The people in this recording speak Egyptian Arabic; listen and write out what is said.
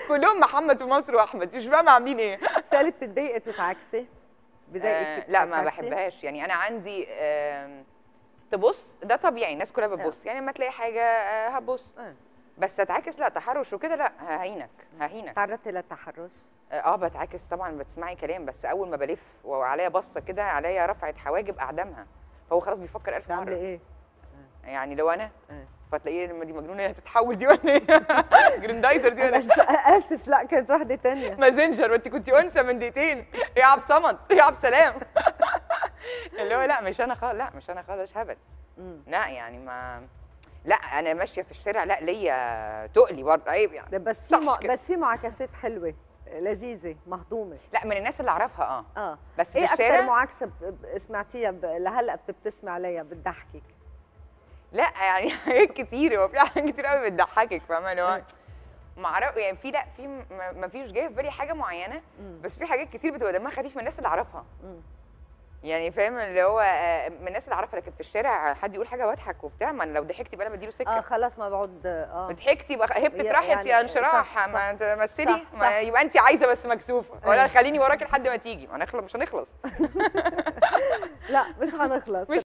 كلهم محمد في مصر واحمد مش فاهمه عاملين ايه سالي بتتضايقي تتعكسي آه بضايقك لا ما تتعكسي؟ بحبهاش يعني انا عندي آم، تبص ده طبيعي الناس كلها بتبص يعني لما تلاقي حاجه آه، هتبص آه. بس اتعكس لا تحرش وكده لا ههينك ههينك تعرضتي للتحرش اه بتعكس طبعا بتسمعي كلام بس اول ما بلف وعليا بصه كده عليا رفعه حواجب اعدامها فهو خلاص بيفكر الف بتعملي مره ايه؟ يعني لو انا آه. فتلاقيه لما دي مجنونه هي هتتحول دي ولا ايه جريندايزر دي ولا بس اسف لا كانت واحده تانية مازنجر وانت كنت انثى من دقيقتين يا عبد صمد يا عبد سلام اللي هو لا مش انا خالص لا مش انا خالص هبل مم. لا يعني ما لا انا ماشيه في الشارع لا ليا تقلي برضه عيب يعني ده بس في صح مع... كده. بس في معاكسات حلوه لذيذه مهضومه لا من الناس اللي اعرفها اه اه بس في ايه اكثر الشارع معاكسه ب- ب- سمعتيها ب... لهلا بتبتسمي عليها بتضحكك لا يعني حاجات كتير هو في حاجات كتير قوي بتضحكك فاهمه اللي هو ما اعرف يعني في لا في ما ما فيش جاي في بالي حاجه معينه مم. بس في حاجات كتير بتبقى دمها خفيف من الناس اللي اعرفها مم. يعني فاهم اللي هو آه، من الناس اللي اعرفها لكن في الشارع حد يقول حاجه واضحك وبتاع ما أنا لو ضحكت يبقى انا بديله سكه اه خلاص ما بعد اه ضحكتي بقى هبتت يا- راحت يعني يا انشراح صح، ما صح. تمثلي صح، صح. ما يبقى انت عايزه بس مكسوفه ولا أيوة. خليني وراكي لحد ما تيجي ما نخلص مش هنخلص لا مش هنخلص مش